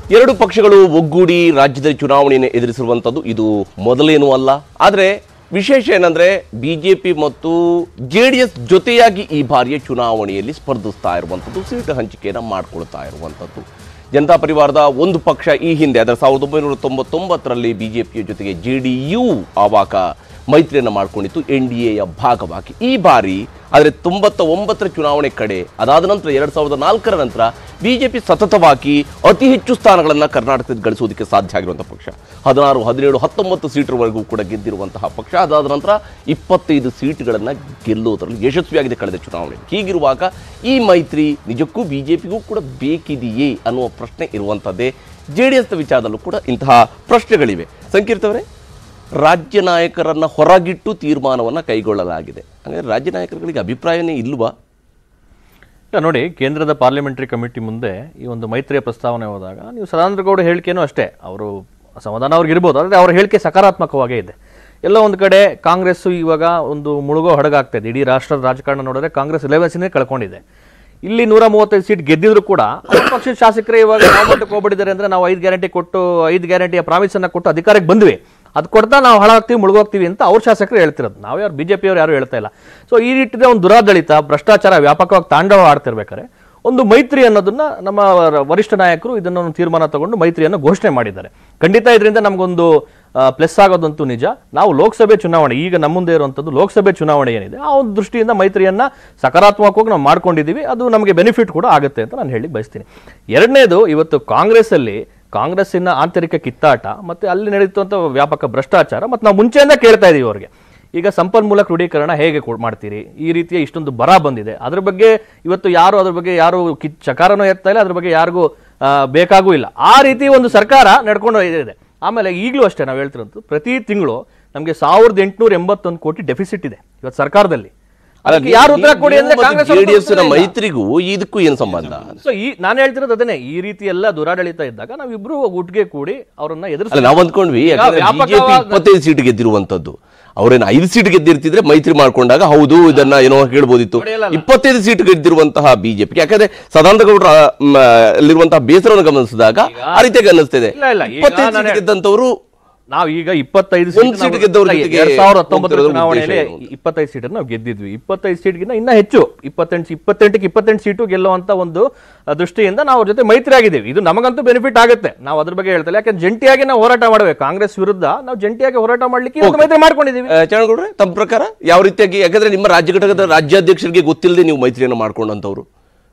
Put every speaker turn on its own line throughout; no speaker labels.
ಎರಡು ಪಕ್ಷಗಳು ಒಗ್ಗೂಡಿ ರಾಜ್ಯದಲ್ಲಿ ಚುನಾವಣೆಯನ್ನು ಎದುರಿಸಿರುವಂಥದ್ದು ಇದು ಮೊದಲೇನೂ ಅಲ್ಲ ಆದರೆ ವಿಶೇಷ ಏನಂದ್ರೆ ಬಿಜೆಪಿ ಮತ್ತು ಜೆ ಡಿ ಎಸ್ ಜೊತೆಯಾಗಿ ಈ ಬಾರಿಯ ಚುನಾವಣೆಯಲ್ಲಿ ಸ್ಪರ್ಧಿಸ್ತಾ ಇರುವಂಥದ್ದು ಸೀಟು ಹಂಚಿಕೆಯನ್ನು ಮಾಡಿಕೊಳ್ತಾ ಇರುವಂಥದ್ದು ಜನತಾ ಪರಿವಾರದ ಒಂದು ಪಕ್ಷ ಈ ಹಿಂದೆ ಅದರ ಸಾವಿರದ ಒಂಬೈನೂರ ತೊಂಬತ್ತೊಂಬತ್ತರಲ್ಲಿ ಬಿಜೆಪಿಯ ಜೊತೆಗೆ ಜೆ ಡಿ ಯು ಆವಾಗ ಮೈತ್ರಿಯನ್ನು ಮಾಡಿಕೊಂಡಿತ್ತು ಎನ್ ಡಿ ಎಯ ಭಾಗವಾಗಿ ಈ ಬಾರಿ ಆದರೆ ತೊಂಬತ್ತ ಒಂಬತ್ತರ ಚುನಾವಣೆ ಕಡೆ ಅದಾದ ನಂತರ ಎರಡು ಸಾವಿರದ ನಾಲ್ಕರ ನಂತರ ಬಿಜೆಪಿ ಸತತವಾಗಿ ಅತಿ ಹೆಚ್ಚು ಸ್ಥಾನಗಳನ್ನು ಕರ್ನಾಟಕದಲ್ಲಿ ಗಳಿಸುವುದಕ್ಕೆ ಸಾಧ್ಯ ಆಗಿರುವಂತಹ ಪಕ್ಷ ಹದಿನಾರು ಹದಿನೇಳು ಹತ್ತೊಂಬತ್ತು ಸೀಟರ್ವರೆಗೂ ಕೂಡ ಗೆದ್ದಿರುವಂತಹ ಪಕ್ಷ ಅದಾದ ನಂತರ ಇಪ್ಪತ್ತೈದು ಸೀಟುಗಳನ್ನು ಗೆಲ್ಲುವುದರಲ್ಲಿ ಯಶಸ್ವಿಯಾಗಿದೆ ಕಳೆದ ಚುನಾವಣೆ ಹೀಗಿರುವಾಗ ಈ ಮೈತ್ರಿ ನಿಜಕ್ಕೂ ಬಿಜೆಪಿಗೂ ಕೂಡ ಬೇಕಿದೆಯೇ ಅನ್ನುವ ಪ್ರಶ್ನೆ ಇರುವಂಥದ್ದೇ ಜೆ ಡಿ ಎಸ್ ವಿಚಾರದಲ್ಲೂ ಕೂಡ ಇಂತಹ ಪ್ರಶ್ನೆಗಳಿವೆ ಸಂಕೀರ್ತವರೇ ರಾಜ್ಯ ನಾಯಕರನ್ನ ಹೊರಗಿಟ್ಟು ತೀರ್ಮಾನವನ್ನು ಕೈಗೊಳ್ಳಲಾಗಿದೆ ಹಾಗಾದ್ರೆ ರಾಜ್ಯ ನಾಯಕರುಗಳಿಗೆ ಅಭಿಪ್ರಾಯನೇ ಇಲ್ವಾ
ಇಲ್ಲ ನೋಡಿ ಕೇಂದ್ರದ ಪಾರ್ಲಿಮೆಂಟರಿ ಕಮಿಟಿ ಮುಂದೆ ಈ ಒಂದು ಮೈತ್ರಿಯ ಪ್ರಸ್ತಾವನೆ ಹೋದಾಗ ನೀವು ಸದಾನಂದ ಗೌಡ ಹೇಳಿಕೆನೂ ಅಷ್ಟೇ ಅವರು ಸಮಾಧಾನ ಅವ್ರಿಗೆ ಇರ್ಬೋದು ಆದರೆ ಅವ್ರ ಹೇಳಿಕೆ ಸಕಾರಾತ್ಮಕವಾಗೇ ಇದೆ ಎಲ್ಲ ಒಂದು ಕಡೆ ಕಾಂಗ್ರೆಸ್ ಇವಾಗ ಒಂದು ಮುಳುಗೋ ಹಡಗಾಗ್ತಾ ಇದೆ ಇಡೀ ರಾಷ್ಟ್ರದ ರಾಜಕಾರಣ ನೋಡಿದ್ರೆ ಕಾಂಗ್ರೆಸ್ ಇಲೆವೆನ್ಸಿನೇ ಕಳ್ಕೊಂಡಿದೆ ಇಲ್ಲಿ ನೂರ ಮೂವತ್ತೈದು ಸೀಟ್ ಗೆದ್ದಿದ್ರು ಕೂಡ ಅದೇ ಪಕ್ಷದ ಶಾಸಕರೇ ಇವಾಗ ಯಾವ ಮಟ್ಟಕ್ಕೆ ಹೋಗ್ಬಿಟ್ಟಿದ್ದಾರೆ ಅಂದ್ರೆ ನಾವು ಐದು ಗ್ಯಾರಂಟಿ ಕೊಟ್ಟು ಐದು ಗ್ಯಾರಂಟಿಯ ಪ್ರಾಮಿಸ್ ಅನ್ನ ಕೊಟ್ಟು ಅಧಿಕಾರಕ್ಕೆ ಬಂದ್ವಿ ಅದು ಕೊಡ್ತಾ ನಾವು ಹಾಳಾಗ್ತೀವಿ ಮುಳುಗೋಗ್ತೀವಿ ಅಂತ ಅವ್ರ ಶಾಸಕರು ಹೇಳ್ತಿರೋದು ನಾವು ಯಾರು ಬಿಜೆಪಿ ಅವ್ರು ಯಾರು ಹೇಳ್ತಾ ಇಲ್ಲ ಸೊ ಈ ನಿಟ್ಟಿನ ಒಂದು ದುರಾಡಳಿತ ಭ್ರಷ್ಟಾಚಾರ ವ್ಯಾಪಕವಾಗಿ ತಾಂಡವ ಆಡ್ತಿರ್ಬೇಕಾದ್ರೆ ಒಂದು ಮೈತ್ರಿ ಅನ್ನೋದನ್ನ ನಮ್ಮ ರ- ವರಿಷ್ಠ ನಾಯಕರು ಇದನ್ನ ಒಂದು ತೀರ್ಮಾನ ತಗೊಂಡು ಮೈತ್ರಿಯನ್ನು ಘೋಷಣೆ ಮಾಡಿದ್ದಾರೆ ಖಂಡಿತ ಇದರಿಂದ ನಮಗೊಂದು ಪ್ಲಸ್ ಆಗೋದಂತೂ ನಿಜ ನಾವು ಲೋಕಸಭೆ ಚುನಾವಣೆ ಈಗ ನಮ್ಮ ಮುಂದೆ ಇರುವಂಥದ್ದು ಲೋಕಸಭೆ ಚುನಾವಣೆ ಏನಿದೆ ಆ ಒಂದು ದೃಷ್ಟಿಯಿಂದ ಮೈತ್ರಿಯನ್ನ ಸಕಾರಾತ್ಮಕವಾಗಿ ನಾವು ಮಾಡ್ಕೊಂಡಿದ್ದೀವಿ ಅದು ನಮಗೆ ಬೆನಿಫಿಟ್ ಕೂಡ ಆಗುತ್ತೆ ಅಂತ ನಾನು ಹೇಳಿ ಬಯಸ್ತೀನಿ ಎರಡನೇದು ಇವತ್ತು ಕಾಂಗ್ರೆಸ್ ಅಲ್ಲಿ ಕಾಂಗ್ರೆಸ್ಸಿನ ಆಂತರಿಕ ಕಿತ್ತಾಟ ಮತ್ತೆ ಅಲ್ಲಿ ನಡೀತಂಥ ವ್ಯಾಪಕ ಭ್ರಷ್ಟಾಚಾರ ಮತ್ತು ನಾವು ಮುಂಚೆಯಿಂದ ಕೇಳ್ತಾ ಇದೀವಿ ಅವ್ರಿಗೆ ಈಗ ಸಂಪನ್ಮೂಲ ಕ್ರೋಢೀಕರಣ ಹೇಗೆ ಕೊಡ್- ಮಾಡ್ತೀರಿ ಈ ರೀತಿಯ ಇಷ್ಟೊಂದು ಬರ ಬಂದಿದೆ ಅದ್ರ ಬಗ್ಗೆ ಇವತ್ತು ಯಾರು ಅದ್ರ ಬಗ್ಗೆ ಯಾರು ಕಿತ್ ಚಕಾರನೂ ಎತ್ತಾ ಇಲ್ಲ ಅದ್ರ ಬಗ್ಗೆ ಯಾರಿಗೂ ಆ, ಬೇಕಾಗೂ ಇಲ್ಲ ಆ ರೀತಿ ಒಂದು ಸರ್ಕಾರ ನಡ್ಕೊಂಡು ಇದೆ ಆಮೇಲೆ ಈಗಲೂ ಅಷ್ಟೇ ನಾವು ಹೇಳ್ತಿರೋದು ಪ್ರತಿ ತಿಂಗಳು ನಮಗೆ ಸಾವಿರದ ಎಂಟುನೂರ ಎಂಬತ್ತೊಂದು ಕೋಟಿ ಡೆಫಿಸಿಟ್ ಇದೆ ಇವತ್ತು ಸರ್ಕಾರದಲ್ಲಿ ಅದಕ್ಕೆ ಯಾರು ಉತ್ತರ ಕೊಡಿ ಅಂದ್ರೆ ಕಾಂಗ್ರೆಸ್ ಅವ್ರು
ಜೆಡಿಎಸ್
ಉತ್ತರ ಇಲ್ಲ.
ಮೈತ್ರಿಗೂ ಇದಕ್ಕೂ ಏನು ಸಂಬಂಧ
ಸೊ ಈ ನಾನು ಹೇಳ್ತಿರೋದು ಅದನ್ನೇ ಈ ರೀತಿ ಎಲ್ಲ ದುರಾಡಳಿತ ಇದ್ದಾಗ ನಾವಿಬ್ರು ಒಟ್ಟಿಗೆ ಕೂಡಿ ಅವರನ್ನ
ಅಲ್ಲ
ಎದುರಿಸ
ನಾವು ಅಂದ್ಕೊಂಡ್ವಿ
ಈಗ
ಬಿಜೆಪಿ
ವ್ಯಾಪಕವಾದ-
ಇಪ್ಪತ್ತೈದು ಸೀಟ್ ಗೆದ್ದಿರುವಂತದ್ದು ಅವ್ರೇನು ಐದು ಸೀಟ್ ಗೆದ್ದಿರ್ತಿದ್ರೆ ಮೈತ್ರಿ ಮಾಡ್ಕೊಂಡಾಗ ಹೌದು ಇದನ್ನ ಏನೋ ಹೇಳ್ಬೋದಿತ್ತು ಇಪ್ಪತ್ತೈದು ಸೀಟ್ ಗೆದ್ದಿರುವಂತಹ ಬಿಜೆಪಿ ಯಾಕಂದ್ರೆ ಸದಾನಂದ ಗೌಡರ ಮ್, ಅಲ್ಲಿರುವಂತಹ ಬೇಸರವನ್ನು ಗಮನಿಸಿದಾಗ ಆ ರೀತಿಯಾಗಿ ಅನ್ನಿಸ್ತಿದೆ
ಇಲ್ಲ, ಇಲ್ಲ, ಈಗ
ಇಪ್ಪತ್ತೈದು
ನಾನು
ಸೀಟ್ ಗೆದ್ದಂತವ್ರು
ನಾವು ಈಗ ಇಪ್ಪತ್ತೈದು
ಒಂದ್ ಸೀಟ್ ಗೆದ್ದವ್ರ ಜೊತೆಗೆ
ಎರಡ್ ಸಾವಿರದ ಹತ್ತೊಂಬತ್ತರ
ಹೋಗ್ತಿರೋದು
ಚುನಾವಣೆಯಲ್ಲಿ
ಉದ್ದೇಶ ಏನು?
ಇಪ್ಪತ್ತೈದು ಸೀಟ್ ನಾವು ಗೆದ್ದಿದ್ವಿ ಇಪ್ಪತ್ತೈದು ಸೀಟ್ಗಿಂತ ಇನ್ನ ಹೆಚ್ಚು ಇಪ್ಪತ್ತೆಂಟು ಇಪ್ಪತ್ತೆಂಟಕ್ಕೆ ಇಪ್ಪತ್ತೆಂಟು ಸೀಟು ಗೆಲ್ಲುವಂತ ಒಂದು ಆ, ದೃಷ್ಟಿಯಿಂದ ನಾವು ಅವ್ರ ಜೊತೆ ಮೈತ್ರಿ ಆಗಿದ್ದೀವಿ ಇದು ನಮಗಂತೂ ಬೆನಿಫಿಟ್ ಆಗುತ್ತೆ ನಾವು ಅದ್ರ ಬಗ್ಗೆ ಹೇಳ್ತಲ್ಲ ಯಾಕಂದ್ರೆ ಜಂಟಿಯಾಗಿ ನಾವು ಹೋರಾಟ ಮಾಡಬೇಕು ಕಾಂಗ್ರೆಸ್ ವಿರುದ್ಧ ನಾವು ಜಂಟಿಯಾಗಿ ಹೋರಾಟ ಮಾಡ್ಲಿಕ್ಕೆ ಇವತ್ತು ಮೈತ್ರಿ ಮಾಡ್ಕೊಂಡಿದ್ದೀವಿ
ಆ, ಚರಣಗೌಡ್ರೆ ತಮ್ಮ ಪ್ರಕಾರ ಯಾವ ರೀತಿಯಾಗಿ ಯಾಕಂದ್ರೆ ನಿಮ್ಮ ರಾಜ್ಯ ಘಟಕದ ರಾಜ್ಯಾಧ್ಯಕ್ಷರಿಗೆ ಗೊತ್ತಿಲ್ಲದೆ ನೀವು ಮೈತ್ರಿಯನ್ನು ಮಾಡ್ಕೊಂಡಂತವ್ರು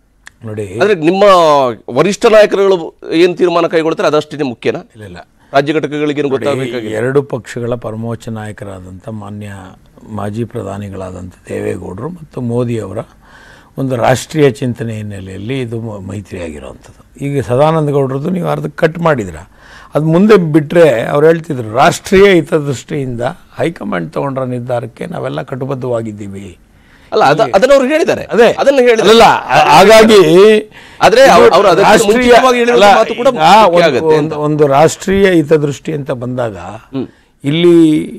ನೋಡಿ
ಅಂದ್ರೆ ನಿಮ್ಮ ವರಿಷ್ಠ ನಾಯಕರುಗಳು ಏನ್ ತೀರ್ಮಾನ ಕೈಗೊಳ್ತಾರೆ ಅದಷ್ಟೇ ಮುಖ್ಯನಾ
ಇಲ್ಲ ಇಲ್ಲ
ರಾಜ್ಯ ಘಟಕಗಳಿಗೆ ಏನು ಗೊತ್ತಾಗಬೇಕಾಗಿ
ಎರಡು ಪಕ್ಷಗಳ ಪರಮೋಚ್ಚ ನಾಯಕರಾದಂಥ ಮಾನ್ಯ ಮಾಜಿ ಪ್ರಧಾನಿಗಳಾದಂಥ ದೇವೇಗೌಡರು ಮತ್ತು ಮೋದಿಯವರ ಒಂದು ರಾಷ್ಟ್ರೀಯ ಚಿಂತನೆ ಹಿನ್ನೆಲೆಯಲ್ಲಿ ಇದು ಮ- ಮೈತ್ರಿ ಆಗಿರುವಂಥದ್ದು ಈಗ ಸದಾನಂದ ಗೌಡ್ರದ್ದು ನೀವು ಅರ್ಧಕ್ಕೆ ಕಟ್ ಮಾಡಿದ್ರ ಅದು ಮುಂದೆ ಬಿಟ್ಟರೆ ಅವ್ರು ಹೇಳ್ತಿದ್ರು ರಾಷ್ಟ್ರೀಯ ಹಿತದೃಷ್ಟಿಯಿಂದ ಹೈಕಮಾಂಡ್ ತಗೊಂಡ್ರ ನಿರ್ಧಾರಕ್ಕೆ ನಾವೆಲ್ಲ ಕಟಿಬದ್ಧವಾಗಿದ್ದೀವಿ
ಅಲ್ಲ ಅದ ಅದನ್ನ ಅವ್ರು ಹೇಳಿದ್ದಾರೆ
ಅದೇ
ಅದನ್ನ ಹೇಳಿದ್ದಾರೆ
ಅಲ್ಲ ಹಾಗಾಗಿ
ಆದ್ರೆ ಅವ್ರು- ಅವ್ರು ಅದಕ್ಕೆ
ರಾಷ್ಟ್ರೀಯ
ಮುಂಚಿತವಾಗಿ ಹೇಳಿರೋ
ಅಲ್ಲ,
ಮಾತು ಕೂಡ
ಈಗ
ಮುಖ್ಯ
ಒಂದು-
ಆಗತ್ತೆ ಅಂತ.
ಒಂದು- ಒಂದು ರಾಷ್ಟ್ರೀಯ ಹಿತದೃಷ್ಟಿ ಅಂತ ಬಂದಾಗ ಇಲ್ಲಿ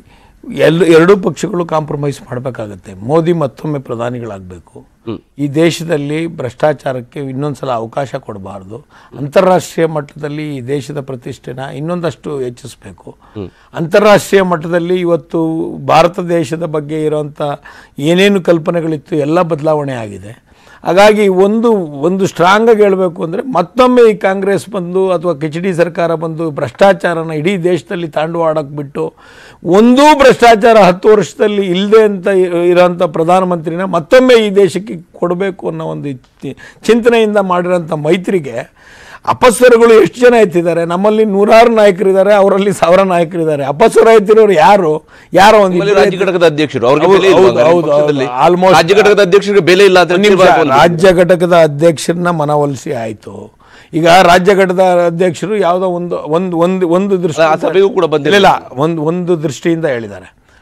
ಎಲ್ಲ ಎರಡೂ ಪಕ್ಷಗಳು ಕಾಂಪ್ರಮೈಸ್ ಮಾಡಬೇಕಾಗತ್ತೆ ಮೋದಿ ಮತ್ತೊಮ್ಮೆ ಪ್ರಧಾನಿಗಳಾಗಬೇಕು ಈ ದೇಶದಲ್ಲಿ ಭ್ರಷ್ಟಾಚಾರಕ್ಕೆ ಇನ್ನೊಂದ್ಸಲ ಅವಕಾಶ ಕೊಡಬಾರ್ದು ಅಂತಾರಾಷ್ಟ್ರೀಯ ಮಟ್ಟದಲ್ಲಿ ಈ ದೇಶದ ಪ್ರತಿಷ್ಠೆನ ಇನ್ನೊಂದಷ್ಟು ಹೆಚ್ಚಿಸಬೇಕು ಅಂತಾರಾಷ್ಟ್ರೀಯ ಮಟ್ಟದಲ್ಲಿ ಇವತ್ತು ಭಾರತ ದೇಶದ ಬಗ್ಗೆ ಇರುವಂಥ ಏನೇನು ಕಲ್ಪನೆಗಳಿತ್ತು ಎಲ್ಲ ಬದಲಾವಣೆ ಆಗಿದೆ ಹಾಗಾಗಿ ಒಂದು ಒಂದು ಸ್ಟ್ರಾಂಗ್ ಆಗಿ ಹೇಳಬೇಕು ಅಂದರೆ ಮತ್ತೊಮ್ಮೆ ಈ ಕಾಂಗ್ರೆಸ್ ಬಂದು ಅಥವಾ ಡಿ ಸರ್ಕಾರ ಬಂದು ಭ್ರಷ್ಟಾಚಾರನ ಇಡೀ ದೇಶದಲ್ಲಿ ತಾಂಡವಾಡಕ್ಕೆ ಬಿಟ್ಟು ಒಂದೂ ಭ್ರಷ್ಟಾಚಾರ ಹತ್ತು ವರ್ಷದಲ್ಲಿ ಇಲ್ಲದೆ ಅಂತ ಇ- ಇರೋಂಥ ಪ್ರಧಾನಮಂತ್ರಿನ ಮತ್ತೊಮ್ಮೆ ಈ ದೇಶಕ್ಕೆ ಕೊಡಬೇಕು ಅನ್ನೋ ಒಂದು ಚಿ- ಚಿಂತನೆಯಿಂದ ಮಾಡಿರೋಂಥ ಮೈತ್ರಿಗೆ ಅಪಸ್ವರಗಳು ಎಷ್ಟು ಜನ ಎತ್ತಿದ್ದಾರೆ ನಮ್ಮಲ್ಲಿ ನೂರಾರು ನಾಯಕರಿದ್ದಾರೆ ಅವರಲ್ಲಿ ಸಾವಿರ ನಾಯಕರಿದ್ದಾರೆ ಅಪಸ್ವರ ಎತ್ತಿರೋರು ಯಾರು ಯಾರೋ ಒಂದು
ನಿಮ್ಮಲ್ಲಿ
ಇಬ್ಬರು
ರಾಜ್ಯ ಘಟಕದ ಅಧ್ಯಕ್ಷರು ಅವ್ರಿಗೆ
ಹೌದು,
ಬೆಲೆ ಇಲ್ವಾ
ಹೌದು,
ಹಾಗಾದ್ರೆ
ಹೌದು,
ಪಕ್ಷದಲ್ಲಿ?
ಹೌದು. Almost-
ರಾಜ್ಯ ಘಟಕದ ಅಧ್ಯಕ್ಷರಿಗೆ ಬೆಲೆ ಇಲ್ಲ ಅಂತ
ಒಂದ್ ನಿಮಿಷ,
ತೀರ್ಮಾನ ಬಂದಿದೆ.
ರಾಜ್ಯ ಘಟಕದ ಅಧ್ಯಕ್ಷರನ್ನ ಮನವೊಲಿಸಿ ಆಯ್ತು ಈಗ ರಾಜ್ಯ ಘಟಕದ ಅಧ್ಯಕ್ಷರು ಯಾವುದೋ ಒಂದು ಒಂದು ಒಂದು ಒಂದು ದೃಷ್ಟಿ
ಆ ಸಭೆಗೂ ಕೂಡ ಬಂದಿಲ್ಲ.
ಇಲ್ಲ ಒಂದು ಒಂದು ದೃಷ್ಟಿಯಿಂದ ಹೇಳಿದ್ದಾರೆ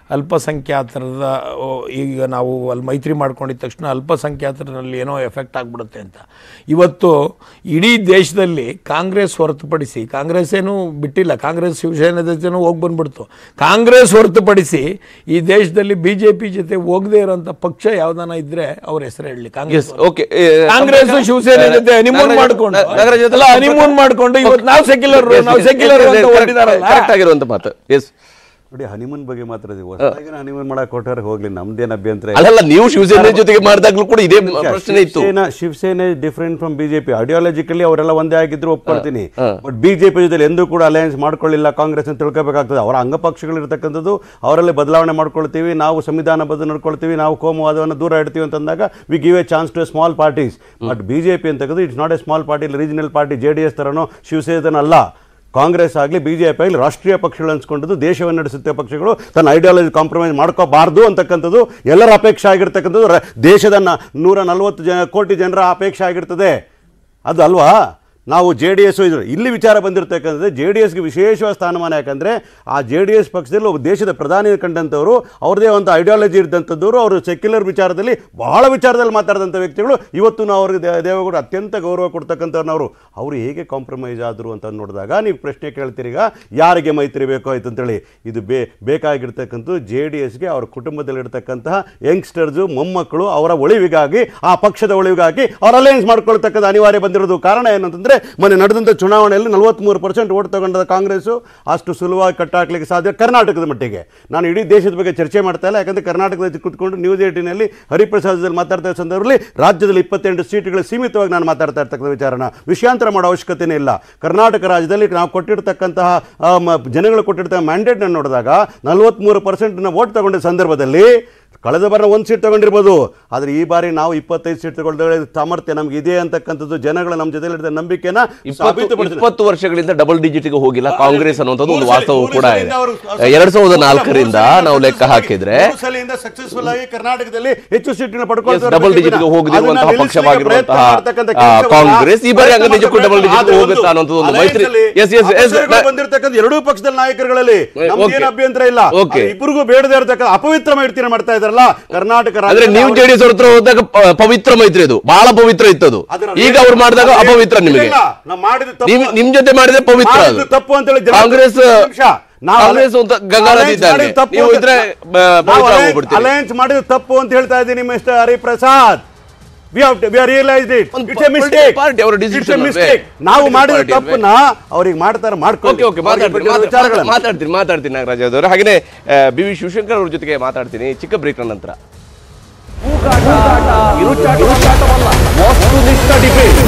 ಅಲ್ಪಸಂಖ್ಯಾತರ ಓ, ಈಗ ನಾವು ಅಲ್ಲಿ ಮೈತ್ರಿ ಮಾಡ್ಕೊಂಡಿದ ತಕ್ಷಣ ಅಲ್ಪಸಂಖ್ಯಾತರಲ್ಲಿ ಏನೋ ಎಫೆಕ್ಟ್ ಆಗಿಬಿಡುತ್ತೆ ಅಂತ ಇವತ್ತು ಇಡೀ ದೇಶದಲ್ಲಿ ಕಾಂಗ್ರೆಸ್ ಹೊರತುಪಡಿಸಿ ಕಾಂಗ್ರೆಸ್ ಏನು ಬಿಟ್ಟಿಲ್ಲ ಕಾಂಗ್ರೆಸ್ ಶಿವಸೇನೆ ಜೊತೆನೂ ಹೋಗಿ ಬಂದ್ಬಿಡ್ತು ಕಾಂಗ್ರೆಸ್ ಹೊರತುಪಡಿಸಿ ಈ ದೇಶದಲ್ಲಿ ಬಿ ಜೆ ಪಿ ಜೊತೆ ಹೋಗದೇ ಇರೋಂಥ ಪಕ್ಷ ಯಾವ್ದಾನ ಇದ್ರೆ ಅವ್ರ ಹೆಸರು ಹೇಳಲಿ ಕಾಂಗ್ರೆಸ್
ಓಕೆ
ಕಾಂಗ್ರೆಸ್ ಶಿವಸೇನೆ ಜೊತೆ ಹನಿಮೂನ್ ಮಾಡ್ಕೊಂಡು ಅಲ್ಲ ಹನಿಮೂನ್ ಮಾಡ್ಕೊಂಡು ಇವತ್ತು ನಾವು ಸೆಕ್ಯುಲರ್ ನಾವು ಸೆಕ್ಯುಲರ್ ಅಂತ ಹೊರಟಿದಾರಲ್ಲ
ಕರೆಕ್ಟ್ ಆಗಿರುವಂತ ಮಾತು ಎಸ್
ನೋಡಿ ಹನಿಮೂನ್ ಬಗ್ಗೆ ಮಾತಾಡಿದ್ವಿ ಹೊಸದಾಗಿ ಹನಿಮೂನ್ ಮಾಡಕ್ ಕೊಟ್ಟರೆ ಹೋಗ್ಲಿ ನಮ್ದೇನ್ ಅಭ್ಯಂತರ ಇಲ್ಲ.
ಅಲ್ಲಲ್ಲ ನೀವು ಶಿವಸೇನೆ ಜೊತೆಗೆ ಮಾಡಿದಾಗ್ಲೂ ಕೂಡ ಇದೇ ಪ್ರಶ್ನೆ ಇತ್ತು
Shivsena Shivsena different from BJP ideologically ಅವರೆಲ್ಲ ಒಂದೇ ಆಗಿದ್ರು ಒಪ್ಕೊಳ್ತೀನಿ ಬಟ್ ಬಿಜೆಪಿ ಜೊತೆ ಎಂದೂ ಕೂಡ ಅಲಯನ್ಸ್ ಮಾಡ್ಕೊಳ್ಳಿಲ್ಲ ಕಾಂಗ್ರೆಸ್ ಅಂತ ತಿಳ್ಕೊಬೇಕಾಗ್ತದೆ ಅವರ ಅಂಗಪಕ್ಷಗಳು ಇರತಕ್ಕಂಥದ್ದು ಅವರಲ್ಲಿ ಬದಲಾವಣೆ ಮಾಡ್ಕೊಳ್ತೀವಿ ನಾವು ಸಂವಿಧಾನಬದ್ಧ ನಡ್ಕೊಳ್ತೀವಿ ನಾವು ಕೋಮುವಾದವನ್ನು ದೂರ ಇಡ್ತೀವಿ ಅಂತಂದಾಗ we give a chance to small parties but BJP ಅಂತಕ್ಕದ್ದು it's not a small party regional party J D S ತರನೋ ಶಿವಸೇನೆ ಅಲ್ಲ ಕಾಂಗ್ರೆಸ್ ಆಗಲಿ ಬಿ ಜೆ ಪಿ ಆಗಲಿ ರಾಷ್ಟ್ರೀಯ ಪಕ್ಷಗಳು ಅನ್ಸ್ಕೊಂಡದ್ದು ದೇಶವನ್ನು ನಡೆಸುತ್ತೆ ಪಕ್ಷಗಳು ತನ್ನ ಐಡಿಯಾಲಜಿ ಕಾಂಪ್ರಮೈಸ್ ಮಾಡ್ಕೋಬಾರ್ದು ಅಂತಕ್ಕಂಥದ್ದು ಎಲ್ಲರ ಅಪೇಕ್ಷೆ ಆಗಿರ್ತಕ್ಕಂಥದ್ದು ರ- ದೇಶದ ನ- ನೂರ ನಲವತ್ತು ಜನ ಕೋಟಿ ಜನರ ಅಪೇಕ್ಷೆ ಆಗಿರ್ತದೆ ಅದು ಅಲ್ವಾ ನಾವು ಜೆ ಡಿ ಎಸ್ ಇಲ್ಲಿ ವಿಚಾರ ಬಂದಿರತಕ್ಕಂಥದ್ದು ಜೆ ಡಿ ಎಸ್ಗೆ ವಿಶೇಷವಾದ ಸ್ಥಾನಮಾನ ಯಾಕಂದರೆ ಆ ಜೆ ಡಿ ಎಸ್ ಪಕ್ಷದಲ್ಲಿ ಒಬ್ಬ ದೇಶದ ಪ್ರಧಾನಿ ಕಂಡಂಥವ್ರು ಅವ್ರದೇ ಒಂದು ಐಡಿಯಾಲಜಿ ಇದ್ದಂಥದ್ದವರು ಅವರು ಸೆಕ್ಯುಲರ್ ವಿಚಾರದಲ್ಲಿ ಬಹಳ ವಿಚಾರದಲ್ಲಿ ಮಾತಾಡಿದಂಥ ವ್ಯಕ್ತಿಗಳು ಇವತ್ತು ನಾವು ಅವ್ರಿಗೆ ದೇ- ದೇವೇಗೌಡ ಅತ್ಯಂತ ಗೌರವ ಕೊಡ್ತಕ್ಕಂಥವ್ರನ್ನವರು ಅವರು ಹೇಗೆ ಕಾಂಪ್ರಮೈಸ್ ಆದರು ಅಂತ ನೋಡಿದಾಗ ನೀವು ಪ್ರಶ್ನೆ ಕೇಳ್ತೀರಿ ಈಗ ಯಾರಿಗೆ ಮೈತ್ರಿ ಬೇಕೋ ಆಯ್ತು ಅಂತೇಳಿ ಇದು ಬೇ ಬೇಕಾಗಿರ್ತಕ್ಕಂಥದ್ದು ಜೆ ಡಿ ಎಸ್ಗೆ ಅವ್ರ ಕುಟುಂಬದಲ್ಲಿರ್ತಕ್ಕಂತಹ ಯಂಗ್ಸ್ಟರ್ಸು ಮೊಮ್ಮಕ್ಕಳು ಅವರ ಒಳಿವಿಗಾಗಿ ಆ ಪಕ್ಷದ ಒಳಿವಿಗಾಗಿ ಅವ್ರ ಅಲಯನ್ಸ್ ಮಾಡ್ಕೊಳ್ತಕ್ಕಂಥ ಅನಿವಾರ್ಯ ಬಂದಿರೋದು ಕಾರಣ ಏನಂತಂದ್ರೆ ಮೊನ್ನೆ ನಡೆದಂಥ ಚುನಾವಣೆಯಲ್ಲಿ ನಲವತ್ತ್ಮೂರು ಪರ್ಸೆಂಟ್ ಓಟ್ ತಗೊಂಡ ಕಾಂಗ್ರೆಸ್ಸು ಅಷ್ಟು ಸುಲಭವಾಗಿ ಕಟ್ಟಾಕ್ಲಿಕ್ಕೆ ಸಾಧ್ಯ ಕರ್ನಾಟಕದ ಮಟ್ಟಿಗೆ ನಾನು ಇಡೀ ದೇಶದ ಬಗ್ಗೆ ಚರ್ಚೆ ಮಾಡ್ತಾ ಇಲ್ಲ ಯಾಕಂದ್ರೆ ಕರ್ನಾಟಕದಲ್ಲಿ ಕುತ್ಕೊಂಡು ನ್ಯೂಸ್ ಏಟಿನಲ್ಲಿ ಹರಿಪ್ರಸಾದದಲ್ಲಿ ಮಾತಾಡ್ತಾ ಇರೋ ಸಂದರ್ಭದಲ್ಲಿ ರಾಜ್ಯದಲ್ಲಿ ಇಪ್ಪತ್ತೆಂಟು ಸೀಟ್ಗಳು ಸೀಮಿತವಾಗಿ ನಾನು ಮಾತಾಡ್ತಾ ಇರ್ತಕ್ಕಂಥ ವಿಚಾರನ ವಿಷಯಾಂತರ ಮಾಡೋ ಅವಶ್ಯಕತೆನೇ ಇಲ್ಲ ಕರ್ನಾಟಕ ರಾಜ್ಯದಲ್ಲಿ ನಾವು ಕೊಟ್ಟಿರ್ತಕ್ಕಂತಹ ಆ, ಮ- ಜನಗಳು ಕೊಟ್ಟಿರ್ತಕ್ಕ ಮ್ಯಾಂಡೇಟ್ನ ನೋಡಿದಾಗ ನಲವತ್ತ್ಮೂರು ಪರ್ಸೆಂಟ್ನ ವೋಟ್ ತಗೊಂಡ ಸಂದರ್ಭದಲ್ಲಿ ಕಳೆದ ಬಾರಿ ಒಂದು ಸೀಟ್ ತಗೊಂಡಿರ್ಬೋದು ಆದರೆ ಈ ಬಾರಿ ನಾವು ಇಪ್ಪತ್ತೈದು ಸೀಟ್ ತಗೊಳ್ದೇ ಸಾಮರ್ಥ್ಯ ನಮ್ಗೆ ಇದೆ ಅಂತಕ್ಕಂಥದ್ದು ಜನಗಳು ನಮ್ಮ ಜೊತೆ ನಂಬಿಕೆನ
ಇಪ್ಪತ್ತು
ಸಾಬೀತುಪಡಿಸಿದೆ.
ಇಪ್ಪತ್ತು ವರ್ಷಗಳಿಂದ ಡಬಲ್ ಡಿಜಿಟ್ಗೆ ಹೋಗಿಲ್ಲ ಕಾಂಗ್ರೆಸ್ ಅನ್ನುವಂಥದ್ದು ಒಂದು
ಮೂರು ಸಲ-
ವಾಸ್ತವ
ಮೂರು
ಕೂಡ
ಸಲಿಂದ
ಇದೆ
ಅವರು
ಎರಡ್ ಸಾವಿರದ
ಮೂರು
ನಾಲ್ಕರಿಂದ
ಸಲಿಂದ
ನಾವು ಲೆಕ್ಕ
successful
ಹಾಕಿದ್ರೆ
ಮೂರು ಸಲಿಂದ ಸಕ್ಸಸ್ಫುಲ್ ಆಗಿ ಕರ್ನಾಟಕದಲ್ಲಿ ಹೆಚ್ಚು ಸೀಟ್ನ ಪಡ್ಕೊಳ್ತಾರೆ
ಡಬಲ್ ಡಿಜಿಟ್ ಹೋಗದಿರುವಂತಹ ಪಕ್ಷವಾಗಿರುವಂತಹ ಆ, ಕಾಂಗ್ರೆಸ್ ಈ ಬಾರಿ ಹಂಗ ನಿಜಕ್ಕೂ ಡಬಲ್ ಡಿಜಿಟ್ ಹೋಗುತ್ತಾ ಅನ್ನೋದು ಒಂದು ಮೈತ್ರಿ ಎಸ್ ಎಸ್ ಎಸ್
ಬಂದಿರತಕ್ಕಂಥ ಎರಡೂ ಪಕ್ಷದ ನಾಯಕರುಗಳಲ್ಲಿ ನಮ್ದೇನು
Okay.
ಅಭ್ಯಂತರ ಇಲ್ಲ
Okay.
ಆದ್ರೆ ಇಬ್ಬರಿಗೂ ಬೇಡದೇ ಇರತಕ್ಕ ಅಪವಿತ್ರ ಮೈತ್ರಿನ ಮಾಡ್ತಾ ಇದಾರಲ್ಲ ಕರ್ನಾಟಕ
ಅಂದ್ರೆ
ರಾಜ್ಯದಲ್ಲಿ
ನೀವು
ಅವರು-
ಜೆಡಿಎಸ್ ಅವ್ರ ಹತ್ರ ಹೋದಾಗ ಪ- ಪವಿತ್ರ ಮೈತ್ರಿ ಅದು ಬಹಳ ಪವಿತ್ರ ಇತ್ತು ಅದು
ಅದರ
ಈಗ ಅವ್ರು ಮಾಡಿದಾಗ
ಇಲ್ಲ,
ಅಪವಿತ್ರ ನಿಮಗೆ
ಇಲ್ಲ, ನಾವು ಮಾಡಿದ ತಪ್ಪು-
ನಿಮ್ ನಿಮ್ ಜೊತೆ ಮಾಡಿದ್ರೆ ಪವಿತ್ರ ಅದು
ಮಾಡಿದ್ದು ತಪ್ಪು ಅಂತೇಳಿ ಜನ-
ಕಾಂಗ್ರೆಸ್
ಒಂದು ನಿಮಿಷ. ನಾವು
ಕಾಂಗ್ರೆಸ್
ಅಲೆ-
ಅಂತ ಗಂಗಾರಾಧಿ
alliance
ಇದ್ದಂಗೆ.
ಮಾಡಿದ್ದು ತಪ್ಪು
ನೀವು
ಅಂತ-
ಇದ್ರೆ, ಬ-
ನಾವು
ಪವಿತ್ರ
alliance-
ಆಗ್ಬಿಡ್ತೀರಿ.
alliance ಮಾಡಿದ್ದು ತಪ್ಪು ಅಂತ ಹೇಳ್ತಾ ಇದ್ದೀನಿ mister Hariprasad we have we are realised it
ಒಂದು
it's a
political
mistake
party ಅವರ
ಇಟ್ಸ್ ಎ
decision ಅಲ್ವೇ?
ಮಿಸ್ಟೇಕ್ ನಾವು
Political
ಮಾಡಿದ
party ಅಲ್ವೇ?
ತಪ್ಪನ್ನ ಅವ್ರಿಗೆ ಮಾಡ್ತಾರೆ ಮಾಡ್ಕೊಳ್ಳಿ
ಓಕೆ ಓಕೆ
ಅವ್ರಿಗೆ
ಮಾತಾಡ್ತೀನಿ
ಬಿಟ್ಟಿರೋ
ಮಾತಾಡ್-
ವಿಚಾರಗಳನ್ನ.
ಮಾತಾಡ್ತೀನಿ ಮಾತಾಡ್ತೀನಿ ನಾಗರಾಜ್ ಅವರು ಹಾಗೆಯೇ ಬಿ ವಿ ಶಿವಶಂಕರ್ ಅವ್ರ ಜೊತೆಗೆ ಮಾತಾಡ್ತೀನಿ ಚಿಕ್ಕ ಬ್ರೇಕ್ ನಂತರ ವಸ್ತುನಿಷ್ಠ ಡಿಬೇಟ್